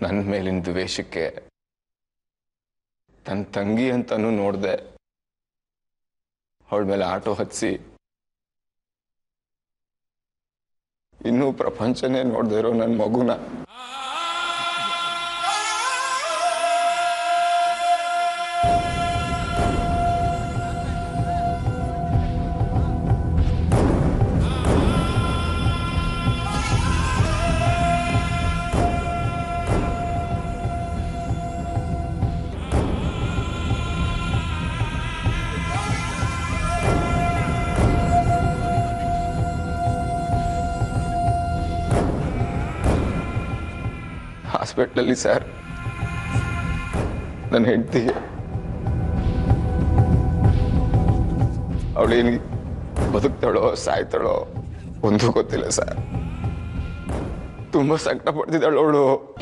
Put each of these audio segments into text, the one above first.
ನನ್ನ ಮೇಲಿನ ದ್ವೇಷಕ್ಕೆ ತನ್ನ ತಂಗಿ ಅಂತನೂ ನೋಡಿದೆ ಅವಳ ಮೇಲೆ ಆಟೋ ಹತ್ಸಿ ಇನ್ನೂ ಪ್ರಪಂಚನೇ ನೋಡ್ದೇ ಇರೋ ನನ್ನ ಮಗುನ ಹಾಸ್ಪಿಟ್ಲಲ್ಲಿ ಸರ್ ನನ್ನ ಹೆಂಡತಿಗೆ ಅವಳೇನು ಬದುಕ್ತಾಳೋ ಸಾಯ್ತಾಳೋ ಒಂದೂ ಗೊತ್ತಿಲ್ಲ ಸರ್ ತುಂಬ ಸಂಕಟ ಪಡ್ತಿದ್ದಾಳು ಅವಳು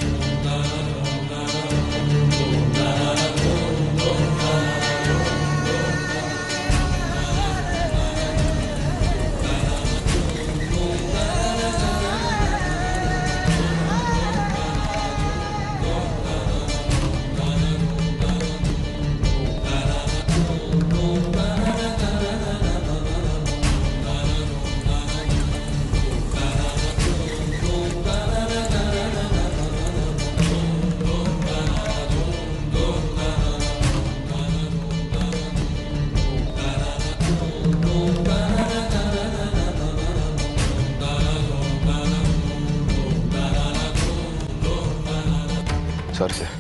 ಸಾರಿ ಸರ್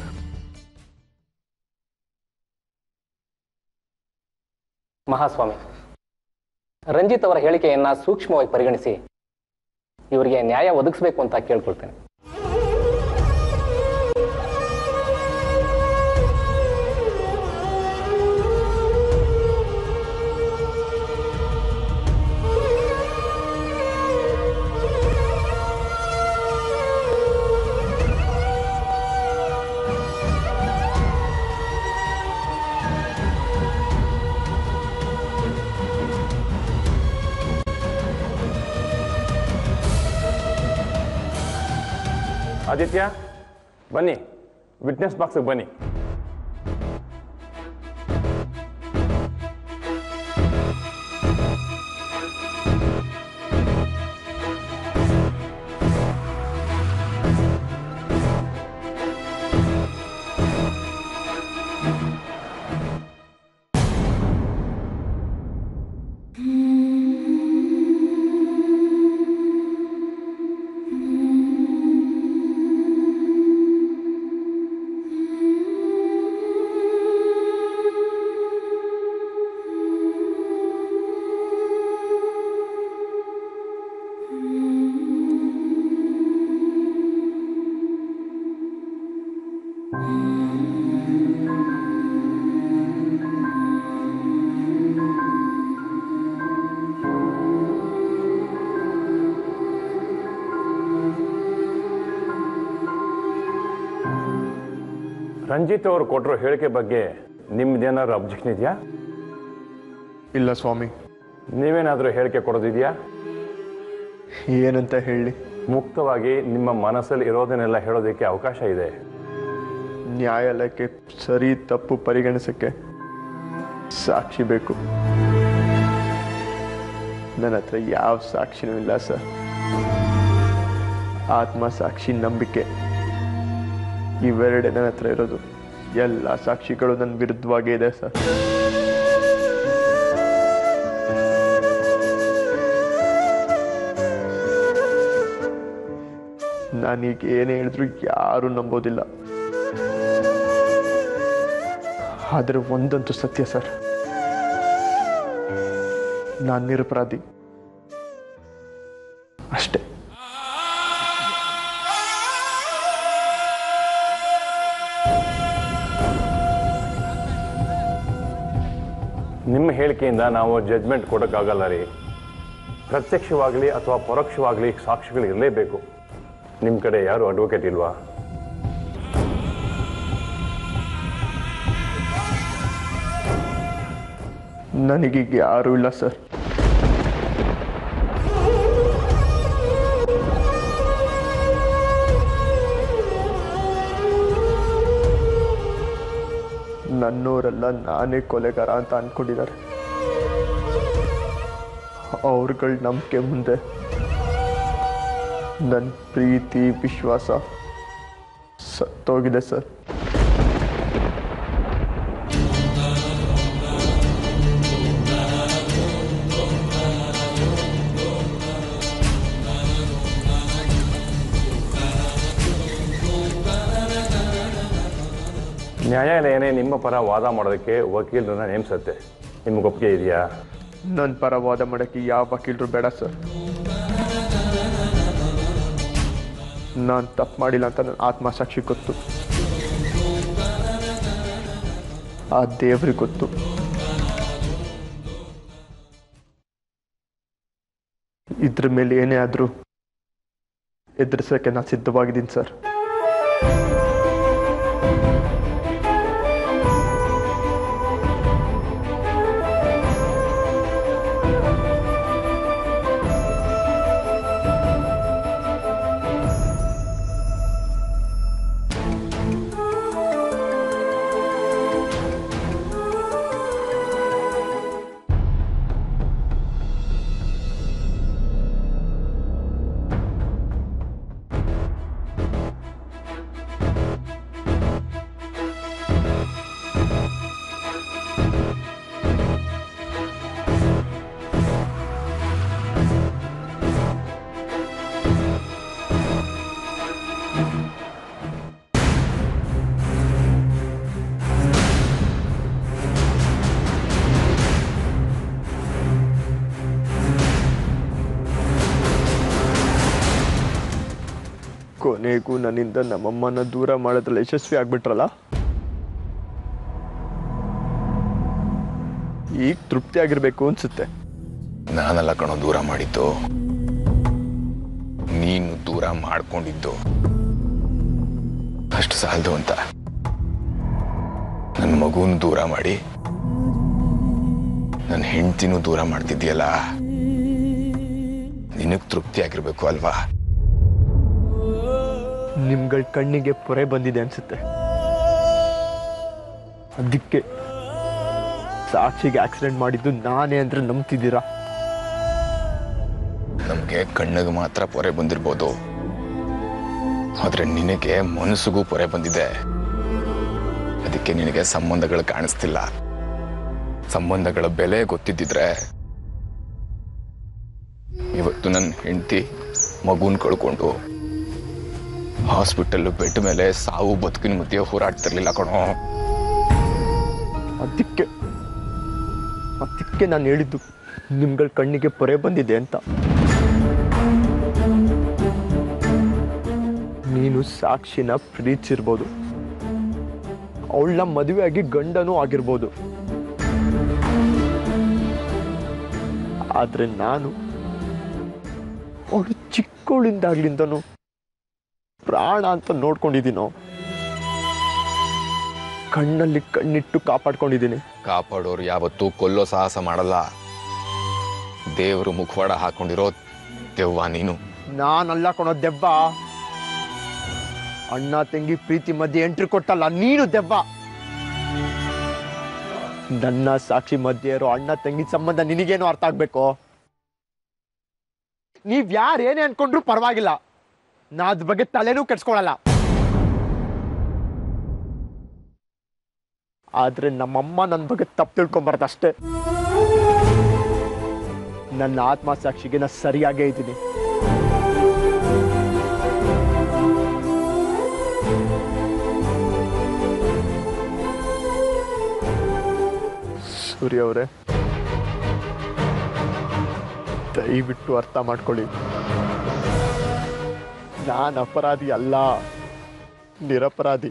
ಮಹಾಸ್ವಾಮಿ ರಂಜಿತ್ ಅವರ ಹೇಳಿಕೆಯನ್ನ ಸೂಕ್ಷ್ಮವಾಗಿ ಪರಿಗಣಿಸಿ ಇವರಿಗೆ ನ್ಯಾಯ ಒದಗಿಸಬೇಕು ಅಂತ ಕೇಳ್ಕೊಳ್ತೇನೆ ಆದಿತ್ಯ ಬನ್ನಿ ವಿಟ್ನೆಸ್ ಬಾಕ್ಸಿಗೆ ಬನ್ನಿ ರಂಜಿತ್ ಅವರು ಕೊಟ್ಟಿರೋ ಹೇಳಿಕೆ ಬಗ್ಗೆ ನಿಮ್ದೇನಾದ್ರು ಅಬ್ಜೆಕ್ಷನ್ ಇದೆಯಾ ಇಲ್ಲ ಸ್ವಾಮಿ ನೀವೇನಾದರೂ ಹೇಳಿಕೆ ಕೊಡೋದಿದೆಯಾ ಏನಂತ ಹೇಳಿ ಮುಕ್ತವಾಗಿ ನಿಮ್ಮ ಮನಸ್ಸಲ್ಲಿ ಇರೋದನ್ನೆಲ್ಲ ಹೇಳೋದಕ್ಕೆ ಅವಕಾಶ ಇದೆ ನ್ಯಾಯಾಲಯಕ್ಕೆ ಸರಿ ತಪ್ಪು ಪರಿಗಣಿಸಕ್ಕೆ ಸಾಕ್ಷಿ ಬೇಕು ನನ್ನ ಹತ್ರ ಯಾವ ಸಾಕ್ಷಿನೂ ಇಲ್ಲ ಸರ್ ಆತ್ಮ ಸಾಕ್ಷಿ ನಂಬಿಕೆ ಇವೆರಡೇ ನನ್ನ ಹತ್ರ ಇರೋದು ಎಲ್ಲ ಸಾಕ್ಷಿಗಳು ನನ್ನ ವಿರುದ್ಧವಾಗೇ ಇದೆ ಸರ್ ನಾನೀಗ ಏನೇ ಹೇಳಿದ್ರು ಯಾರೂ ನಂಬೋದಿಲ್ಲ ಆದರೆ ಒಂದಂತೂ ಸತ್ಯ ಸರ್ ನಾನು ನಿರಪರಾಧಿ ಅಷ್ಟೇ ನಿಮ್ಮ ಹೇಳಿಕೆಯಿಂದ ನಾವು ಜಡ್ಜ್ಮೆಂಟ್ ಕೊಡೋಕ್ಕಾಗಲ್ಲ ರೀ ಪ್ರತ್ಯಕ್ಷವಾಗಲಿ ಅಥವಾ ಪರೋಕ್ಷವಾಗಲಿ ಸಾಕ್ಷಿಗಳು ಇರಲೇಬೇಕು ನಿಮ್ಮ ಕಡೆ ಯಾರು ಅಡ್ವೊಕೇಟ್ ಇಲ್ವಾ ನನಗೀಗ ಯಾರೂ ಇಲ್ಲ ಸರ್ ನನ್ನೋರೆಲ್ಲ ನಾನೇ ಕೊಲೆಗಾರ ಅಂತ ಅನ್ಕೊಂಡಿದ್ದಾರೆ ಅವ್ರಗಳ ನಂಬಿಕೆ ಮುಂದೆ ನನ್ನ ಪ್ರೀತಿ ವಿಶ್ವಾಸ ಸತ್ತೋಗಿದೆ ಸರ್ ನ್ಯಾಯಾಲಯನೇ ನಿಮ್ಮ ಪರ ವಾದ ಮಾಡೋದಕ್ಕೆ ವಕೀಲರನ್ನ ನೇಮಿಸುತ್ತೆ ನಿಮ್ಗೆ ಒಪ್ಪಿಗೆ ಇದೆಯಾ ನನ್ನ ಪರ ವಾದ ಮಾಡೋಕ್ಕೆ ಯಾವ ವಕೀಲರು ಬೇಡ ಸರ್ ನಾನು ತಪ್ಪು ಮಾಡಿಲ್ಲ ಅಂತ ನನ್ನ ಆತ್ಮಸಾಕ್ಷಿ ಗೊತ್ತು ಆ ದೇವ್ರಿಗೆ ಗೊತ್ತು ಇದ್ರ ಮೇಲೆ ಏನೇ ಆದರೂ ಎದುರಿಸೋಕ್ಕೆ ನಾನು ಸಿದ್ಧವಾಗಿದ್ದೀನಿ ಸರ್ ಕೊನೆಗೂ ನನ್ನಿಂದ ನಮ್ಮಮ್ಮನ ದೂರ ಮಾಡೋದ್ರಲ್ಲಿ ಯಶಸ್ವಿ ಆಗ್ಬಿಟ್ರಲ್ಲ ಈಗ ತೃಪ್ತಿ ಆಗಿರ್ಬೇಕು ಅನ್ಸುತ್ತೆ ನಾನಲ್ಲ ಕಣೋ ದೂರ ಮಾಡಿದ್ದು ನೀನು ದೂರ ಮಾಡ್ಕೊಂಡಿದ್ದು ಅಷ್ಟು ಸಾಲದು ಅಂತ ನನ್ನ ಮಗುನ ದೂರ ಮಾಡಿ ನನ್ನ ಹೆಂಡ್ತಿನೂ ದೂರ ಮಾಡ್ತಿದ್ಯಲ್ಲ ನಿನಗ್ ತೃಪ್ತಿ ಆಗಿರ್ಬೇಕು ಅಲ್ವಾ ನಿಮ್ಗಳ ಕಣ್ಣಿಗೆ ಪೊರೆ ಬಂದಿದೆ ಅನ್ಸುತ್ತೆ ಅದಕ್ಕೆ ಸಾಕ್ಷಿಗೆ ಆಕ್ಸಿಡೆಂಟ್ ಮಾಡಿದ್ದು ನಾನೇ ಅಂದ್ರೆ ನಂಬ್ತಿದ್ದೀರಾ ನಮ್ಗೆ ಕಣ್ಣಿಗೆ ಮಾತ್ರ ಪೊರೆ ಬಂದಿರ್ಬೋದು ಆದ್ರೆ ನಿನಗೆ ಮನಸ್ಸಿಗೂ ಪೊರೆ ಬಂದಿದೆ ಅದಕ್ಕೆ ನಿನಗೆ ಸಂಬಂಧಗಳು ಕಾಣಿಸ್ತಿಲ್ಲ ಸಂಬಂಧಗಳ ಬೆಲೆ ಗೊತ್ತಿದ್ದಿದ್ರೆ ಇವತ್ತು ನನ್ನ ಹೆಂಡತಿ ಮಗುನ್ ಕಳ್ಕೊಂಡು ಹಾಸ್ಪಿಟಲ್ ಬೆಡ್ ಮೇಲೆ ಸಾವು ಬದುಕಿನ ಮಧ್ಯೆ ಹೋರಾಡ್ತಿರ್ಲಿಲ್ಲ ಕಣೋ ಅದಕ್ಕೆ ಅದಕ್ಕೆ ನಾನು ಹೇಳಿದ್ದು ನಿಮ್ಗಳ ಕಣ್ಣಿಗೆ ಪೊರೆ ಬಂದಿದೆ ಅಂತ ನೀನು ಸಾಕ್ಷಿನ ಪ್ರೀತಿಸಿರ್ಬೋದು ಅವಳನ್ನ ಮದುವೆಯಾಗಿ ಗಂಡನೂ ಆಗಿರ್ಬೋದು ಆದ್ರೆ ನಾನು ಅವಳು ಚಿಕ್ಕವಳಿಂದಾಗ್ಲಿಂದನೂ ಪ್ರಾಣ ಅಂತ ನೋಡ್ಕೊಂಡಿದ್ದೀನೋ ಕಣ್ಣಲ್ಲಿ ಕಣ್ಣಿಟ್ಟು ಕಾಪಾಡ್ಕೊಂಡಿದ್ದೀನಿ ಕಾಪಾಡೋರು ಯಾವತ್ತೂ ಕೊಲ್ಲೋ ಸಾಹಸ ಮಾಡಲ್ಲ ದೇವರು ಮುಖವಾಡ ಹಾಕೊಂಡಿರೋ ದೆವ್ವ ನೀನು ನಾನಲ್ಲ ಕೊಡೋ ದೆವ್ವ ಅಣ್ಣ ತಂಗಿ ಪ್ರೀತಿ ಮಧ್ಯೆ ಎಂಟ್ರಿ ಕೊಟ್ಟಲ್ಲ ನೀನು ದೆವ್ವ ನನ್ನ ಸಾಕ್ಷಿ ಮಧ್ಯೆ ಇರೋ ಅಣ್ಣ ತಂಗಿ ಸಂಬಂಧ ನಿನಗೇನು ಅರ್ಥ ಆಗ್ಬೇಕು ನೀವ್ ಯಾರು ಏನೇ ಅನ್ಕೊಂಡ್ರು ಪರವಾಗಿಲ್ಲ ನಾ ಅದ್ರ ಬಗ್ಗೆ ತಲೆನೂ ಕೆಡ್ಸ್ಕೊಳಲ್ಲ ಆದ್ರೆ ನಮ್ಮಮ್ಮ ನನ್ನ ಬಗ್ಗೆ ತಪ್ಪು ತಿಳ್ಕೊಂಬಾರ್ದು ಅಷ್ಟೇ ನನ್ನ ಆತ್ಮಸಾಕ್ಷಿಗೆ ನಾ ಸರಿಯಾಗೇ ಇದ್ದೀನಿ ಸೂರ್ಯ ಅವರೇ ದಯವಿಟ್ಟು ಅರ್ಥ ಮಾಡ್ಕೊಳ್ಳಿ ನಾನು ಅಪರಾಧಿ ಅಲ್ಲ ನಿರಪರಾಧಿ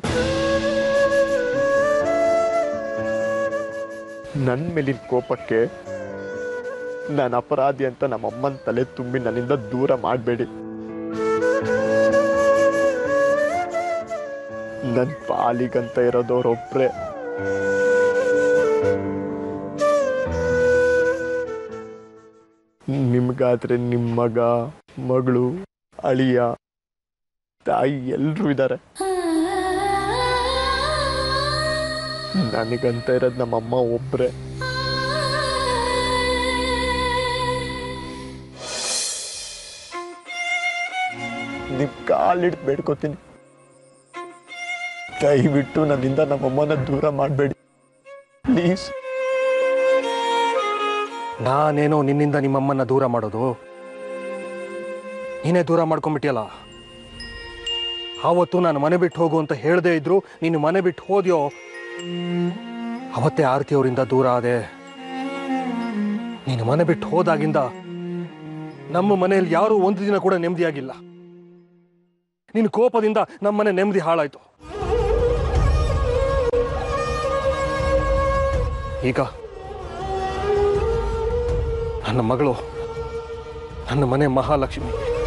ನನ್ನ ಮೇಲಿನ ಕೋಪಕ್ಕೆ ನಾನು ಅಪರಾಧಿ ಅಂತ ನಮ್ಮಮ್ಮನ ತಲೆ ತುಂಬಿ ನನ್ನಿಂದ ದೂರ ಮಾಡಬೇಡಿ ನನ್ನ ಪಾಲಿಗಂತ ಇರೋದವ್ರೊಬ್ರೆ ನಿಮ್ಗಾದ್ರೆ ನಿಮ್ಮ ಮಗ ಮಗಳು ಅಳಿಯ ತಾಯಿ ಎಲ್ರೂ ಇದ್ದಾರೆ ನನಗಂತ ಇರೋದು ನಮ್ಮಮ್ಮ ಒಬ್ಬರೇ ನಿಮ್ ಕಾಲಿಡ್ದು ಬೇಡ್ಕೋತೀನಿ ದಯವಿಟ್ಟು ನನ್ನಿಂದ ನಮ್ಮಮ್ಮನ ದೂರ ಮಾಡಬೇಡಿ ಪ್ಲೀಸ್ ನಾನೇನೋ ನಿನ್ನಿಂದ ನಿಮ್ಮಮ್ಮನ್ನ ದೂರ ಮಾಡೋದು ನೀನೇ ದೂರ ಮಾಡ್ಕೊಂಬಿಟ್ಟಿಯಲ್ಲ ಆವತ್ತು ನಾನು ಮನೆ ಬಿಟ್ಟು ಹೋಗು ಅಂತ ಹೇಳದೇ ಇದ್ರು ನೀನು ಮನೆ ಬಿಟ್ಟು ಹೋದ್ಯೋ ಅವತ್ತೇ ಆರತಿ ಅವರಿಂದ ದೂರ ಆದೆ ನೀನು ಮನೆ ಬಿಟ್ಟು ಹೋದಾಗಿಂದ ನಮ್ಮ ಮನೆಯಲ್ಲಿ ಯಾರೂ ಒಂದು ದಿನ ಕೂಡ ನೆಮ್ಮದಿಯಾಗಿಲ್ಲ ನಿನ್ನ ಕೋಪದಿಂದ ನಮ್ಮ ಮನೆ ನೆಮ್ಮದಿ ಹಾಳಾಯ್ತು ಈಗ ನನ್ನ ಮಗಳು ನನ್ನ ಮನೆ ಮಹಾಲಕ್ಷ್ಮಿ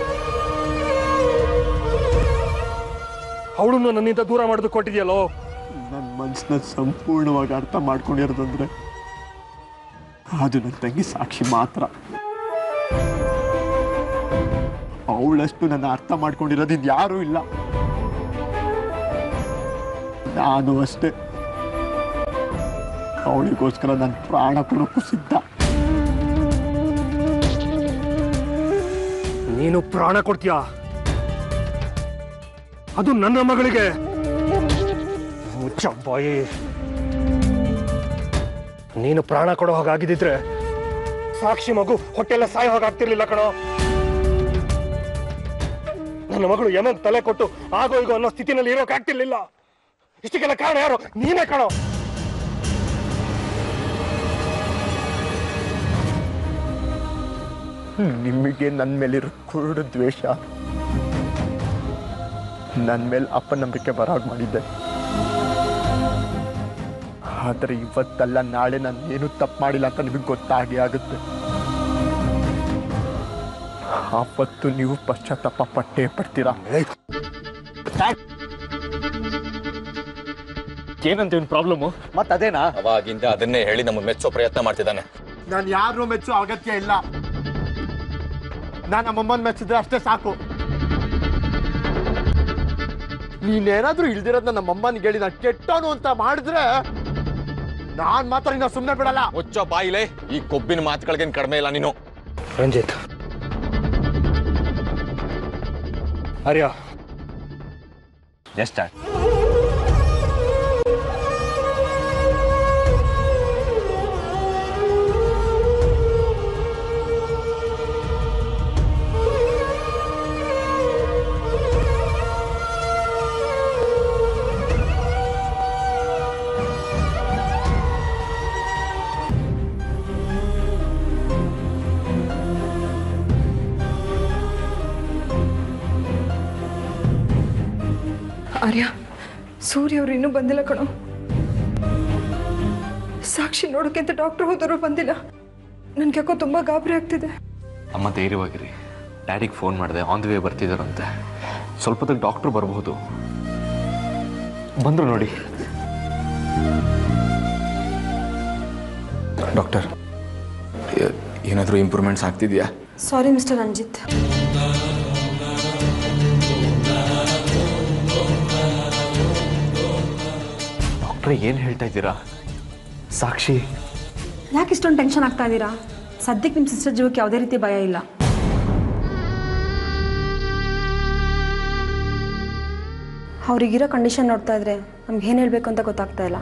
ಅವಳನ್ನು ನನ್ನಿಂದ ದೂರ ಮಾಡೋದು ಕೊಟ್ಟಿದ್ಯಲ್ಲೋ ನನ್ನ ಮನಸ್ಸನ್ನ ಸಂಪೂರ್ಣವಾಗಿ ಅರ್ಥ ಮಾಡ್ಕೊಂಡಿರೋದಂದ್ರೆ ಅದು ನನ್ನ ತಂಗಿ ಸಾಕ್ಷಿ ಮಾತ್ರ ಅವಳಷ್ಟು ನನ್ನ ಅರ್ಥ ಮಾಡ್ಕೊಂಡಿರೋದು ಯಾರೂ ಇಲ್ಲ ನಾನು ಅಷ್ಟೇ ಅವಳಿಗೋಸ್ಕರ ನನ್ನ ಪ್ರಾಣ ಕೊಡೋಕ್ಕೂ ಸಿದ್ಧ ನೀನು ಪ್ರಾಣ ಕೊಡ್ತೀಯಾ ಅದು ನನ್ನ ಮಗಳಿಗೆ ಮುಚ್ಚ ಬಾಯಿ ನೀನು ಪ್ರಾಣ ಕೊಡೋ ಹಾಗಾಗಿದ್ದಿದ್ರೆ ಸಾಕ್ಷಿ ಮಗು ಹೊಟ್ಟೆಲ್ಲ ಸಾಯೋ ಹಾಗಾಗ್ತಿರ್ಲಿಲ್ಲ ಕಣೋ ನನ್ನ ಮಗಳು ಯಮನ್ ತಲೆ ಕೊಟ್ಟು ಆಗೋ ಈಗೋ ಅನ್ನೋ ಸ್ಥಿತಿನಲ್ಲಿ ಇರೋಕೆ ಆಗ್ತಿರ್ಲಿಲ್ಲ ಇಷ್ಟಕ್ಕೆಲ್ಲ ಕಾರಣ ಯಾರು ನೀನೇ ಕಣೋ ನಿಮಗೆ ನನ್ನ ಮೇಲಿರೋ ಕುರುಡು ದ್ವೇಷ ನನ್ನ ಮೇಲೆ ಅಪನಂಬಿಕೆ ಬರಾಗ್ ಮಾಡಿದ್ದೆ ಆದರೆ ಇವತ್ತಲ್ಲ ನಾಳೆ ನಾನು ಏನು ತಪ್ಪು ಮಾಡಿಲ್ಲ ಅಂತ ನಿಮಗೆ ಗೊತ್ತಾಗೇ ಆಗುತ್ತೆ ಆವತ್ತು ನೀವು ಪಶ್ಚಾತ್ತಾಪ ಪಟ್ಟೇ ಪಡ್ತೀರಾ ಏನಂತ ಇವ್ನ ಪ್ರಾಬ್ಲಮ್ಮು ಮತ್ತೆ ಅದೇನಾ ಅವಾಗಿಂದ ಅದನ್ನೇ ಹೇಳಿ ನಮ್ಮ ಮೆಚ್ಚೋ ಪ್ರಯತ್ನ ಮಾಡ್ತಿದ್ದಾನೆ ನಾನು ಯಾರು ಮೆಚ್ಚೋ ಅಗತ್ಯ ಇಲ್ಲ ನಾನು ನಮ್ಮಮ್ಮನ ಮೆಚ್ಚಿದ್ರೆ ಅಷ್ಟೇ ಸಾಕು ನೀನೇನಾದ್ರೂ ಇಲ್ದಿರೋದನ್ನ ನಮ್ಮಮ್ಮನಿಗೆ ಹೇಳಿ ನಾನು ಕೆಟ್ಟವನು ಅಂತ ಮಾಡಿದ್ರೆ ನಾನ್ ಮಾತ್ರ ಇನ್ನ ಸುಮ್ಮನೆ ಬಿಡಲ್ಲ ಮುಚ್ಚೋ ಬಾಯಿಲೆ ಈ ಕೊಬ್ಬಿನ ಮಾತುಗಳಿಗೇನು ಕಡಿಮೆ ಇಲ್ಲ ನೀನು ರಂಜಿತ್ ಆರ್ಯ ಎಷ್ಟ ಆರ್ಯ ಸೂರ್ಯ ಅವ್ರು ಇನ್ನೂ ಬಂದಿಲ್ಲ ಕಣೋ ಸಾಕ್ಷಿ ನೋಡೋಕೆ ಅಂತ ಡಾಕ್ಟರ್ ಹೋದವರು ಬಂದಿಲ್ಲ ನನ್ಗೆ ಯಾಕೋ ತುಂಬ ಗಾಬರಿ ಆಗ್ತಿದೆ ಅಮ್ಮ ಧೈರ್ಯವಾಗಿರಿ ಡ್ಯಾಡಿಗೆ ಫೋನ್ ಮಾಡಿದೆ ಆನ್ ದಿ ವೇ ಬರ್ತಿದ್ದಾರಂತೆ ಸ್ವಲ್ಪದಾಗ ಡಾಕ್ಟ್ರು ಬರಬಹುದು ಬಂದರು ನೋಡಿ ಡಾಕ್ಟರ್ ಏನಾದರೂ ಇಂಪ್ರೂವ್ಮೆಂಟ್ಸ್ ಆಗ್ತಿದ್ಯಾ ಸಾರಿ ಮಿಸ್ಟರ್ ರಂಜಿತ್ ಡಾಕ್ಟ್ರೆ ಏನು ಹೇಳ್ತಾ ಇದ್ದೀರಾ ಸಾಕ್ಷಿ ಯಾಕೆ ಇಷ್ಟೊಂದು ಟೆನ್ಷನ್ ಆಗ್ತಾ ಇದ್ದೀರಾ ಸದ್ಯಕ್ಕೆ ನಿಮ್ಮ ಸಿಸ್ಟರ್ ಜೀವಕ್ಕೆ ಯಾವುದೇ ರೀತಿ ಭಯ ಇಲ್ಲ ಅವ್ರಿಗಿರೋ ಕಂಡೀಷನ್ ನೋಡ್ತಾ ಇದ್ರೆ ನಮ್ಗೆ ಏನು ಹೇಳಬೇಕು ಅಂತ ಗೊತ್ತಾಗ್ತಾ ಇಲ್ಲ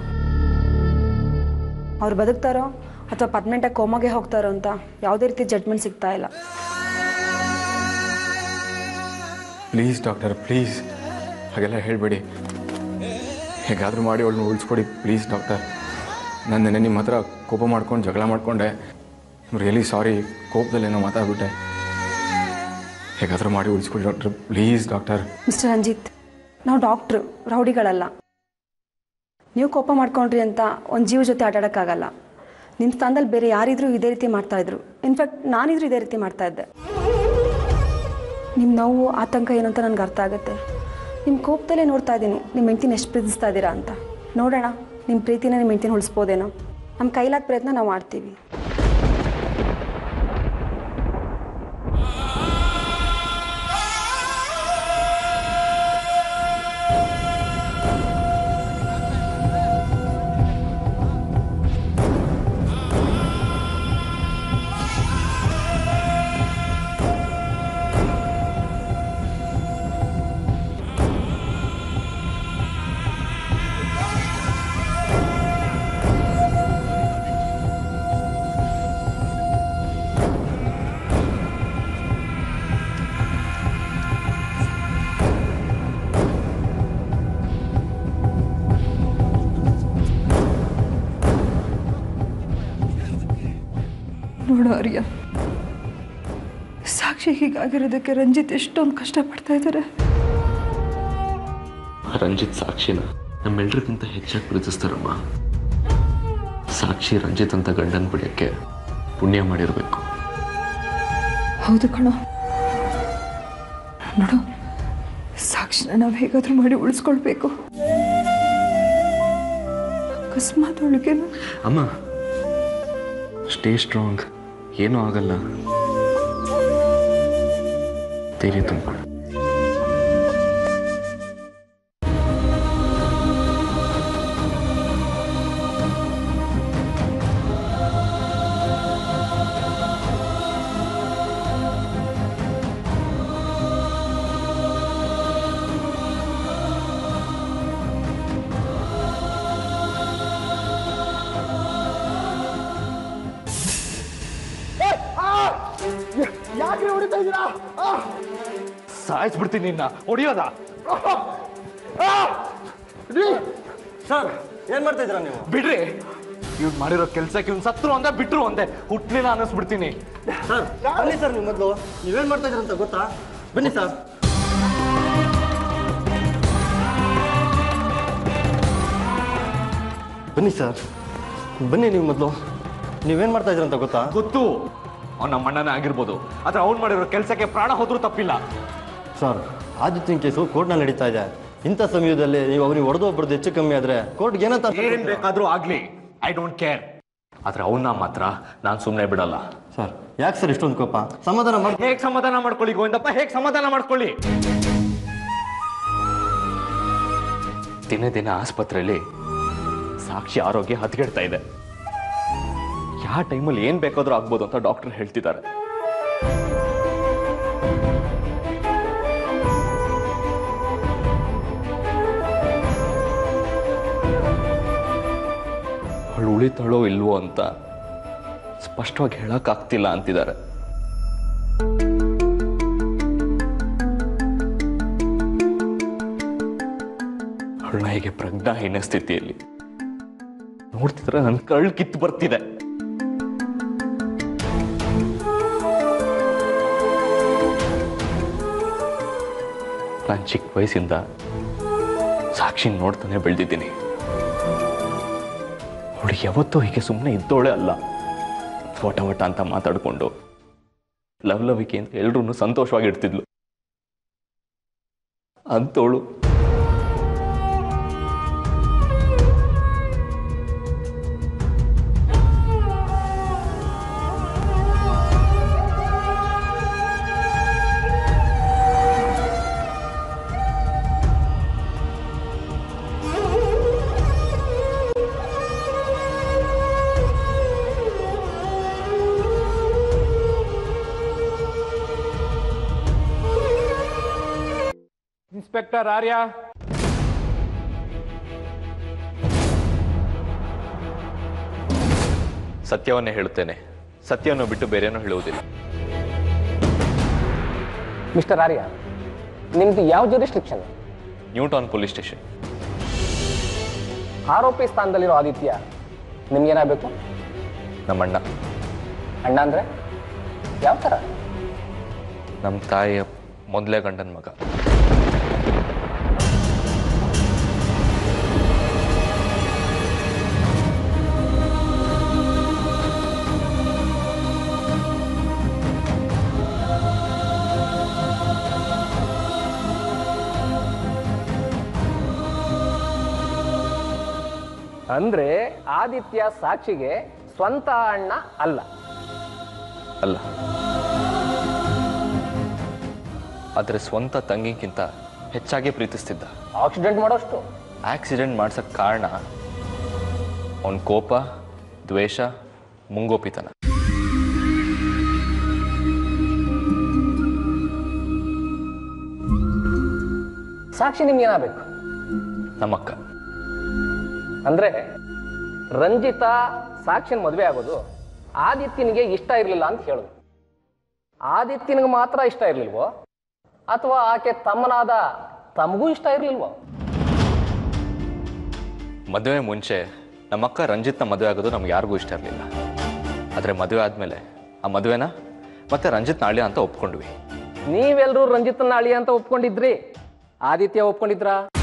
ಅವ್ರು ಬದುಕ್ತಾರೋ ಅಥವಾ ಪರ್ಮನೆಂಟಾಗಿ ಕೋಮಾಗೆ ಹೋಗ್ತಾರೋ ಅಂತ ಯಾವುದೇ ರೀತಿ ಜಡ್ಮೆಂಟ್ ಸಿಗ್ತಾ ಇಲ್ಲ ಪ್ಲೀಸ್ ಡಾಕ್ಟರ್ ಪ್ಲೀಸ್ ಹಾಗೆಲ್ಲ ಹೇಳಬೇಡಿ ಹೇಗಾದರೂ ಮಾಡಿ ಅವಳನ್ನ ಉಳಿಸ್ಕೊಡಿ ಪ್ಲೀಸ್ ಡಾಕ್ಟರ್ ನಾನು ನೆನೆ ನಿಮ್ಮ ಹತ್ರ ಕೋಪ ಮಾಡ್ಕೊಂಡು ಜಗಳ ಮಾಡಿಕೊಂಡೆ ರಿಯಲಿ ಸಾರಿ ಕೋಪದಲ್ಲೇನೋ ಮಾತಾಡ್ಬಿಟ್ಟೆ ಹೇಗಾದರೂ ಮಾಡಿ ಉಳಿಸ್ಕೊಡಿ doctor please doctor mister Ranjit ನಾವು ಡಾಕ್ಟ್ರು ರೌಡಿಗಳಲ್ಲ ನೀವು ಕೋಪ ಮಾಡ್ಕೊಂಡ್ರಿ ಅಂತ ಒಂದು ಜೀವ ಜೊತೆ ಆಟಾಡೋಕ್ಕಾಗಲ್ಲ ನಿಮ್ಮ ಸ್ಥಾನದಲ್ಲಿ ಬೇರೆ ಯಾರಿದ್ರು ಇದೇ ರೀತಿ ಮಾಡ್ತಾ ಇದ್ರು ಇನ್ಫ್ಯಾಕ್ಟ್ ನಾನಿದ್ರು ಇದೇ ರೀತಿ ಮಾಡ್ತಾ ಇದ್ದೆ ನಿಮ್ಮ ನೋವು ಆತಂಕ ಏನು ಅಂತ ನನಗೆ ಅರ್ಥ ಆಗುತ್ತೆ ನಿಮ್ಮ ಕೋಪದಲ್ಲೇ ನೋಡ್ತಾ ಇದ್ದೀನಿ ನಿಮ್ಮ ಹೆಂಡ್ತಿನ ಎಷ್ಟು ಪ್ರೀತಿಸ್ತಾ ಇದ್ದೀರಾ ಅಂತ ನೋಡೋಣ ನಿಮ್ಮ ಪ್ರೀತಿನ ನಿಮ್ಮ ಹೆಂಡ್ತಿನ ಉಳಿಸ್ಬೋದೇನೋ ನಮ್ಮ ಕೈಲಾದ ಪ್ರಯತ್ನ ನಾವು ಮಾಡ್ತೀವಿ ನೋಡು ಆರ್ಯ ಸಾಕ್ಷಿ ಹೀಗಾಗಿರೋದಕ್ಕೆ ರಂಜಿತ್ ಎಷ್ಟೊಂದು ಕಷ್ಟಪಡ್ತಾ ಇದ್ದಾರೆ ರಂಜಿತ್ ಸಾಕ್ಷಿನ ನಮ್ಮೆಲ್ರಿಗಿಂತ ಹೆಚ್ಚಾಗಿ ಪ್ರೀತಿಸ್ತಾರಮ್ಮ ಸಾಕ್ಷಿ ರಂಜಿತ್ ಅಂತ ಗಂಡನ್ ಬಿಡಕ್ಕೆ ಪುಣ್ಯ ಮಾಡಿರಬೇಕು ಹೌದು ಕಣೋ ನೋಡು ಸಾಕ್ಷಿನ ನಾವು ಹೇಗಾದ್ರೂ ಮಾಡಿ ಉಳಿಸ್ಕೊಳ್ಬೇಕು ಅಕಸ್ಮಾತ್ ಅವಳಿಗೇನು ಅಮ್ಮ ಸ್ಟೇ ಸ್ಟ್ರಾಂಗ್ ಏನೂ ಆಗಲ್ಲ ಧೈರ್ಯ ತುಂಬಿಕೊಳ್ಳಿ ಯಾಕ್ರಿ ಹೊಡಿತಾ ಇದ್ದೀರಾ ಸಾಯಿಸ್ಬಿಡ್ತೀನಿ ನಿನ್ನ ಹೊಡಿಯೋದ ಸರ್ ಏನ್ ಮಾಡ್ತಾ ಇದ್ದೀರಾ ನೀವು ಬಿಡ್ರಿ ಇವ್ನು ಮಾಡಿರೋ ಕೆಲ್ಸಕ್ಕೆ ಇವ್ನು ಸತ್ರು ಅಂದೆ ಬಿಟ್ರು ಅಂದೆ ಹುಟ್ಲಿಲ್ಲ ಅನ್ನಿಸ್ಬಿಡ್ತೀನಿ ಸರ್ ಬನ್ನಿ ಸರ್ ನೀವು ಮೊದಲು ನೀವೇನ್ ಮಾಡ್ತಾ ಇದ್ದೀರಾ ಅಂತ ಗೊತ್ತಾ ಬನ್ನಿ ಸರ್ ಬನ್ನಿ ಸರ್ ಬನ್ನಿ ನೀವು ಮೊದಲು ನೀವೇನ್ ಮಾಡ್ತಾ ಇದ್ದೀರಾ ಅಂತ ಗೊತ್ತಾ ಗೊತ್ತು ಅವ್ನ ನಮ್ಮ ಅಣ್ಣನೇ ಆಗಿರ್ಬೋದು ಆದ್ರೆ ಅವ್ನು ಮಾಡಿರೋ ಕೆಲಸಕ್ಕೆ ಪ್ರಾಣ ಹೋದ್ರೂ ತಪ್ಪಿಲ್ಲ ಸರ್ ಆದಿತ್ಯನ ಕೇಸು ಕೋರ್ಟ್ನಲ್ಲಿ ನಡೀತಾ ಇದೆ ಇಂಥ ಸಮಯದಲ್ಲಿ ನೀವು ಅವ್ರಿಗೆ ಹೊಡೆದು ಒಬ್ಬರದ್ದು ಹೆಚ್ಚು ಕಮ್ಮಿ ಆದ್ರೆ ಕೋರ್ಟ್ಗೆ ಏನಂತ ಏನ್ ಬೇಕಾದ್ರೂ ಆಗ್ಲಿ ಐ ಡೋಂಟ್ ಕೇರ್ ಆದ್ರೆ ಅವನ್ನ ಮಾತ್ರ ನಾನು ಸುಮ್ಮನೆ ಬಿಡಲ್ಲ ಸರ್ ಯಾಕೆ ಸರ್ ಇಷ್ಟೊಂದು ಕೋಪ ಸಮಾಧಾನ ಮಾಡಿ ಹೇಗ್ ಸಮಾಧಾನ ಮಾಡ್ಕೊಳ್ಳಿ ಗೋವಿಂದಪ್ಪ ಹೇಗ್ ಸಮಾಧಾನ ಮಾಡ್ಕೊಳ್ಳಿ ದಿನೇ ದಿನ ಆಸ್ಪತ್ರೆಯಲ್ಲಿ ಸಾಕ್ಷಿ ಆರೋಗ್ಯ ಹದಗೆಡ್ತಾ ಇದೆ ಯಾವ ಟೈಮಲ್ಲಿ ಏನ್ ಬೇಕಾದ್ರೂ ಆಗ್ಬೋದು ಅಂತ ಡಾಕ್ಟರ್ ಹೇಳ್ತಿದ್ದಾರೆ ಅವಳು ಉಳಿತಾಳೋ ಇಲ್ವೋ ಅಂತ ಸ್ಪಷ್ಟವಾಗಿ ಹೇಳಕ್ಕಾಗ್ತಿಲ್ಲ ಅಂತಿದ್ದಾರೆ ಅವಳನ್ನ ಹೀಗೆ ಪ್ರಜ್ಞಾಹೀನ ಸ್ಥಿತಿಯಲ್ಲಿ ನೋಡ್ತಿದ್ರೆ ನನ್ನ ಕಳ್ಳು ಕಿತ್ತು ಬರ್ತಿದೆ ನಾನು ಚಿಕ್ಕ ವಯಸ್ಸಿಂದ ಸಾಕ್ಷಿ ನೋಡ್ತಾನೆ ಬೆಳೆದಿದ್ದೀನಿ ಅವಳು ಯಾವತ್ತೂ ಹೀಗೆ ಸುಮ್ಮನೆ ಇದ್ದೋಳೆ ಅಲ್ಲ ವಟ ವಟ ಅಂತ ಮಾತಾಡಿಕೊಂಡು ಲವ್ ಲವಿಕೆ ಅಂತ ಎಲ್ರೂ ಸಂತೋಷವಾಗಿ ಇಡ್ತಿದ್ಲು ಅಂತವಳು ಇನ್ಸ್ಪೆಕ್ಟರ್ ಆರ್ಯ ಸತ್ಯವನ್ನೇ ಹೇಳುತ್ತೇನೆ ಸತ್ಯವನ್ನು ಬಿಟ್ಟು ಬೇರೇನೂ ಹೇಳುವುದಿಲ್ಲ ಮಿಸ್ಟರ್ ಆರ್ಯ ನಿಮ್ದು ಯಾವ ಜುರಿಸ್ಟ್ರಿಕ್ಷನ್ ನ್ಯೂಟೌನ್ ಪೊಲೀಸ್ ಸ್ಟೇಷನ್ ಆರೋಪಿ ಸ್ಥಾನದಲ್ಲಿರೋ ಆದಿತ್ಯ ನಿಮ್ಗೇನಾಗಬೇಕು ನಮ್ಮಣ್ಣ ಅಣ್ಣ ಅಂದ್ರೆ ಯಾವ ಥರ ನಮ್ಮ ತಾಯಿಯ ಮೊದಲೇ ಗಂಡನ ಮಗ ಅಂದ್ರೆ ಆದಿತ್ಯ ಸಾಕ್ಷಿಗೆ ಸ್ವಂತ ಅಣ್ಣ ಅಲ್ಲ ಅಲ್ಲ ಆದರೆ ಸ್ವಂತ ತಂಗಿಗಿಂತ ಹೆಚ್ಚಾಗಿ ಪ್ರೀತಿಸ್ತಿದ್ದ ಆಕ್ಸಿಡೆಂಟ್ ಮಾಡೋಷ್ಟು ಆಕ್ಸಿಡೆಂಟ್ ಮಾಡ್ಸಕ್ ಕಾರಣ ಅವನ ಕೋಪ ದ್ವೇಷ ಮುಂಗೋಪಿತನ ಸಾಕ್ಷಿ ನಿಮ್ಗೇನಾಗಬೇಕು ನಮ್ಮಕ್ಕ ಅಂದ್ರೆ ರಂಜಿತಾ ಸಾಕ್ಷಿನ ಮದುವೆ ಆಗೋದು ಆದಿತ್ಯನಿಗೆ ಇಷ್ಟ ಇರಲಿಲ್ಲ ಅಂತ ಹೇಳುದು ಆದಿತ್ಯನಿಗೆ ಮಾತ್ರ ಇಷ್ಟ ಇರಲಿಲ್ವೋ ಅಥವಾ ಆಕೆ ತಮ್ಮನಾದ ತಮಗೂ ಇಷ್ಟ ಇರಲಿಲ್ವೋ ಮದುವೆ ಮುಂಚೆ ನಮ್ಮಕ್ಕ ರಂಜಿತ್ನ ಮದುವೆ ಆಗೋದು ನಮ್ಗೆ ಯಾರಿಗೂ ಇಷ್ಟ ಇರಲಿಲ್ಲ ಆದರೆ ಮದುವೆ ಆದಮೇಲೆ ಆ ಮದುವೆನ ಮತ್ತೆ ರಂಜಿತ್ ನಾಳೆ ಅಂತ ಒಪ್ಕೊಂಡ್ವಿ ನೀವೆಲ್ಲರೂ ರಂಜಿತನ ಅಳಿ ಅಂತ ಒಪ್ಕೊಂಡಿದ್ರಿ ಆದಿತ್ಯ ಒಪ್ಕೊಂಡಿದ್ರಾ